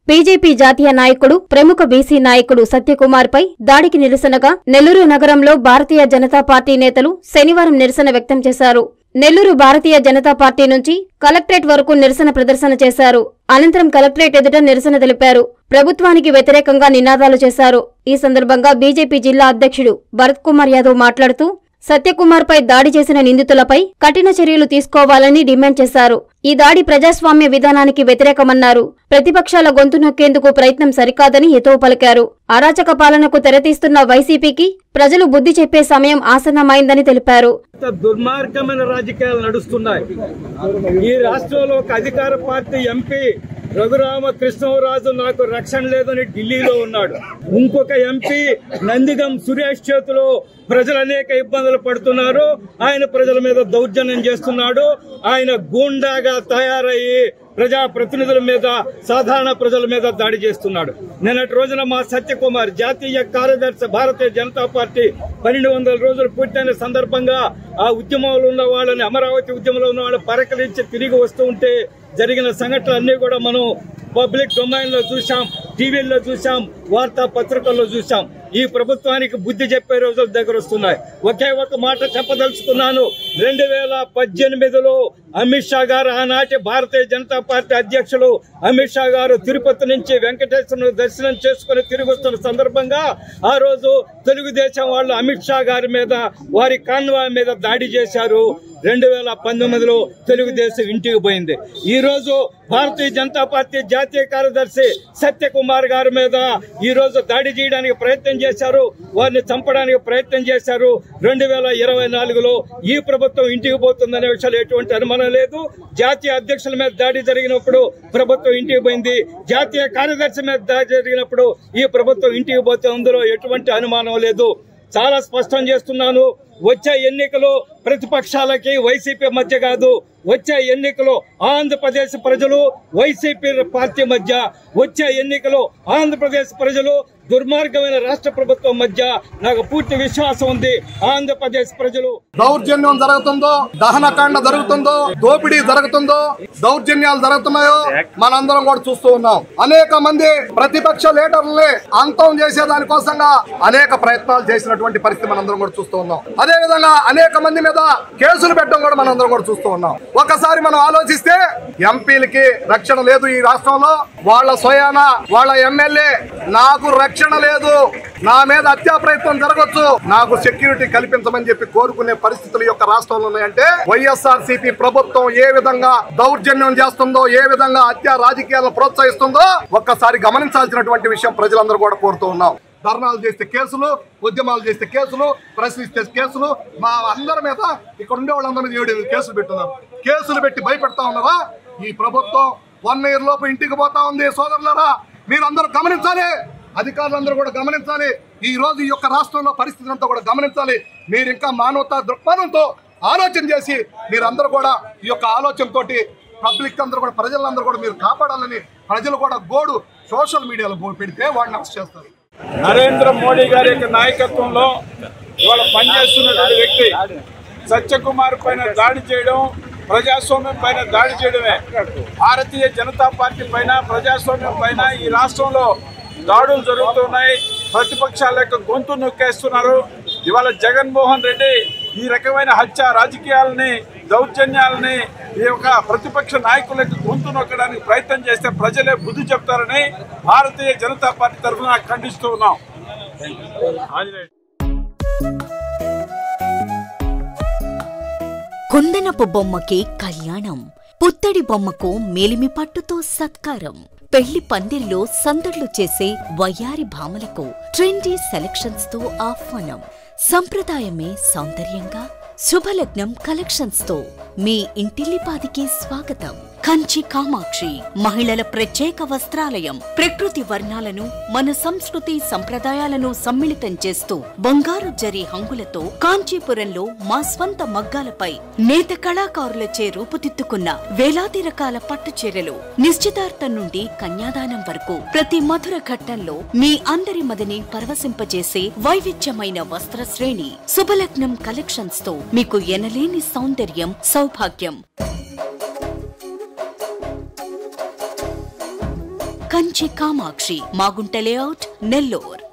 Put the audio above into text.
BJP జాతీయ నాయకుడు ప్రముఖ బీసీ నాయకుడు సత్యకుమార్ పై దాడికి నిరసనగా నెల్లూరు నగరంలో భారతీయ జనతా పార్టీ నేతలు శనివారం నిరసన వ్యక్తం చేశారు నెల్లూరు భారతీయ జనతా పార్టీ నుంచి కలెక్టరేట్ వరకు నిరసన ప్రదర్శన చేశారు అనంతరం కలెక్టరేట్ ఎదుట నిరసన తెలిపారు ప్రభుత్వానికి వ్యతిరేకంగా నినాదాలు చేశారు ఈ సందర్భంగా బీజేపీ జిల్లా అధ్యక్షుడు భరత్ కుమార్ యాదవ్ మాట్లాడుతూ సత్యకుమార్ పై దాడి చేసిన నిందితులపై కఠిన చర్యలు తీసుకోవాలని డిమాండ్ చేశారు ఈ దాడి ప్రజాస్వామ్య విధానానికి వ్యతిరేకమన్నారు ప్రతిపక్షాల గొంతు నొక్కేందుకు ప్రయత్నం సరికాదని హితవు పలికారు అరాచక పాలనకు తెరతీస్తున్న వైసీపీకి ప్రజలు బుద్ధి చెప్పే సమయం ఆసన్నమైందని తెలిపారు ఇంత దుర్మార్గమైన రాజకీయాలు నడుస్తున్నాయి ఈ రాష్ట్రంలో ఒక అధికార పార్టీ ఎంపీ రఘురామ కృష్ణరాజు నాకు రక్షణ లేదని ఢిల్లీలో ఉన్నాడు ఇంకొక ఎంపీ నందిగం సురేష్ చేతిలో ప్రజలు అనేక ఇబ్బందులు పడుతున్నారు ఆయన ప్రజల మీద దౌర్జన్యం చేస్తున్నాడు ఆయన గూండాగా తయారయ్యి ప్రజా ప్రతినిధుల మీద సాధారణ ప్రజల మీద దాడి చేస్తున్నాడు నిన్నటి రోజున మా సత్యకుమార్ జాతీయ కార్యదర్శి భారతీయ జనతా పార్టీ పన్నెండు వందల రోజులు పూర్తయిన సందర్భంగా ఆ ఉద్యమంలో ఉన్న వాళ్ళని అమరావతి ఉద్యమంలో ఉన్న వాళ్ళని పరకరించి తిరిగి వస్తూ ఉంటే జరిగిన సంఘటనలు అన్ని కూడా మనం పబ్లిక్ డొమైన్ లో చూసాం టీవీల్లో చూసాం వార్తా పత్రికల్లో చూసాం ఈ ప్రభుత్వానికి బుద్ధి చెప్పే రోజులు దగ్గర వస్తున్నాయి ఒకే ఒక మాట చెప్పదలుచుకున్నాను రెండు వేల పద్దెనిమిదిలో అమిత్ షా గారు ఆనాటి భారతీయ జనతా పార్టీ అధ్యక్షులు అమిత్ షా గారు తిరుపతి నుంచి వెంకటేశ్వర దర్శనం చేసుకుని తిరిగి వస్తున్న సందర్భంగా ఆ రోజు తెలుగుదేశం వాళ్ళు అమిత్ షా గారి మీద వారి కాన్వాయ్ మీద దాడి చేశారు రెండు వేల పంతొమ్మిదిలో తెలుగుదేశం ఇంటికి పోయింది ఈ రోజు భారతీయ జనతా పార్టీ జాతీయ కార్యదర్శి సత్యకుమార్ గారి మీద ఈ రోజు దాడి చేయడానికి ప్రయత్నం చేశారు వారిని చంపడానికి ప్రయత్నం చేశారు రెండు వేల ఇరవై నాలుగులో ఈ ప్రభుత్వం ఇంటికి పోతుందనే విషయాలు ఎటువంటి అనుమానం లేదు జాతీయ అధ్యక్షుల మీద దాడి జరిగినప్పుడు ప్రభుత్వం ఇంటికి పోయింది జాతీయ కార్యదర్శి మీద దాడి జరిగినప్పుడు ఈ ప్రభుత్వం ఇంటికి పోతే అందులో ఎటువంటి అనుమానం లేదు చాలా స్పష్టం చేస్తున్నాను వచ్చే ఎన్నికలు ప్రతిపక్షాలకి వైసీపీ మధ్య కాదు వచ్చే ఎన్నికలు ఆంధ్రప్రదేశ్ ప్రజలు వైసీపీ పార్టీ మధ్య వచ్చే ఎన్నికలు ఆంధ్రప్రదేశ్ ప్రజలు దుర్మార్గమైన రాష్ట్ర ప్రభుత్వం మధ్య నాకు పూర్తి విశ్వాసం ఉంది ఆంధ్రప్రదేశ్ ప్రజలు దౌర్జన్యం జరుగుతుందో దహనకాండ జరుగుతుందో దోపిడీ జరుగుతుందో దౌర్జన్యాలు జరుగుతున్నాయో మనందరం కూడా చూస్తూ ఉన్నాం అనేక మంది ప్రతిపక్ష లీడర్లని అంతం చేసే దానికోసంగా అనేక ప్రయత్నాలు చేసినటువంటి పరిస్థితి మనందరం కూడా చూస్తూ ఉన్నాం అదే విధంగా అనేక మంది మీద కేసులు పెట్టడం కూడా మనందరం కూడా చూస్తూ ఉన్నాం ఒకసారి మనం ఆలోచిస్తే ఎంపీలకి రక్షణ లేదు ఈ రాష్ట్రంలో వాళ్ళ స్వయాన వాళ్ళ ఎమ్మెల్యే నాకు రక్షణ లేదు నా మీద హత్యా ప్రయత్నం జరగచ్చు నాకు సెక్యూరిటీ కల్పించమని చెప్పి కోరుకునే పరిస్థితులు ఈ యొక్క రాష్ట్రంలో ఉన్నాయంటే వైఎస్ఆర్ సిపి ప్రభుత్వం ఏ విధంగా దౌర్జన్యం చేస్తుందో ఏ విధంగా హత్యా రాజకీయాలను ప్రోత్సహిస్తుందో ఒక్కసారి గమనించాల్సినటువంటి విషయం ప్రజలందరూ కూడా కోరుతూ ఉన్నాం ధర్నాలు చేస్తే కేసులు ఉద్యమాలు చేస్తే కేసులు ప్రశ్నిస్తే కేసులు మా అందరి మీద ఇక్కడ ఉండే వాళ్ళందరి మీద ఏడు ఎనిమిది కేసులు పెట్టున్నారు కేసులు పెట్టి భయపెడతా ఉన్నారా ఈ ప్రభుత్వం వన్ ఇయర్ లోపు ఇంటికి పోతా ఉంది సోదరులారా మీరందరూ గమనించాలి అధికారులందరూ కూడా గమనించాలి ఈ రోజు ఈ యొక్క రాష్ట్రంలో పరిస్థితి అంతా కూడా గమనించాలి మీరు ఇంకా మానవతా దృక్పథంతో ఆలోచన చేసి మీరందరూ కూడా ఈ యొక్క ఆలోచనతోటి పబ్లిక్ అందరూ కూడా ప్రజలందరూ కూడా మీరు కాపాడాలని ప్రజలు కూడా గోడు సోషల్ మీడియాలో పెడితే వాడిని అరెస్ట్ చేస్తారు నరేంద్ర మోడీ గారి యొక్క నాయకత్వంలో ఇవాళ పనిచేస్తున్నటువంటి వ్యక్తి సత్యకుమార్ పైన దాడి చేయడం ప్రజాస్వామ్యం పైన దాడి చేయడమే భారతీయ జనతా పార్టీ పైన ప్రజాస్వామ్యం పైన ఈ రాష్ట్రంలో దాడులు జరుగుతున్నాయి ప్రతిపక్షాల యొక్క గొంతు నొక్కేస్తున్నారు ఇవాళ జగన్మోహన్ రెడ్డి ఈ రకమైన హత్య రాజకీయాలని దౌర్జన్యాలని ఈ యొక్క ప్రతిపక్ష నాయకులకు గొంతు నొక్కడానికి ప్రయత్నం చేస్తే ప్రజలే బుద్ధి చెప్తారని భారతీయ జనతా పార్టీ తరఫున ఖండిస్తూ ఉన్నాం ఆంజనేయుడు. కుందనపు బొమ్మకి కళ్యాణం పుత్తడి బొమ్మకు మేలిమి పట్టుతో సత్కారం పెళ్లి పందిర్లో సందడ్లు చేసే వయ్యారి భామలకు ట్రెండీ సెలక్షన్స్ తో ఆహ్వానం సంప్రదాయమే సౌందర్యంగా శుభలగ్నం కలెక్షన్స్ తో మీ ఇంటిల్లిపాదికి స్వాగతం కంచి కామాక్షి మహిళల ప్రత్యేక వస్త్రాలయం ప్రకృతి వర్ణాలను మన సంస్కృతి సంప్రదాయాలను సమ్మిళితం చేస్తూ బంగారు జరి హంగులతో కాంచీపురంలో మా స్వంత మగ్గాలపై నేత కళాకారులచే రూపుదిద్దుకున్న వేలాది రకాల పట్టు చీరలు నిశ్చితార్థం నుండి కన్యాదానం వరకు ప్రతి మధుర ఘట్టంలో మీ అందరి మదిని పరవశింపజేసే వైవిధ్యమైన వస్త్ర శ్రేణి శుభలగ్నం కలెక్షన్స్ తో మీకు ఎనలేని సౌందర్యం సౌభాగ్యం కంచి కామాక్షి మాగుంట లేఅవుట్ నెల్లూర్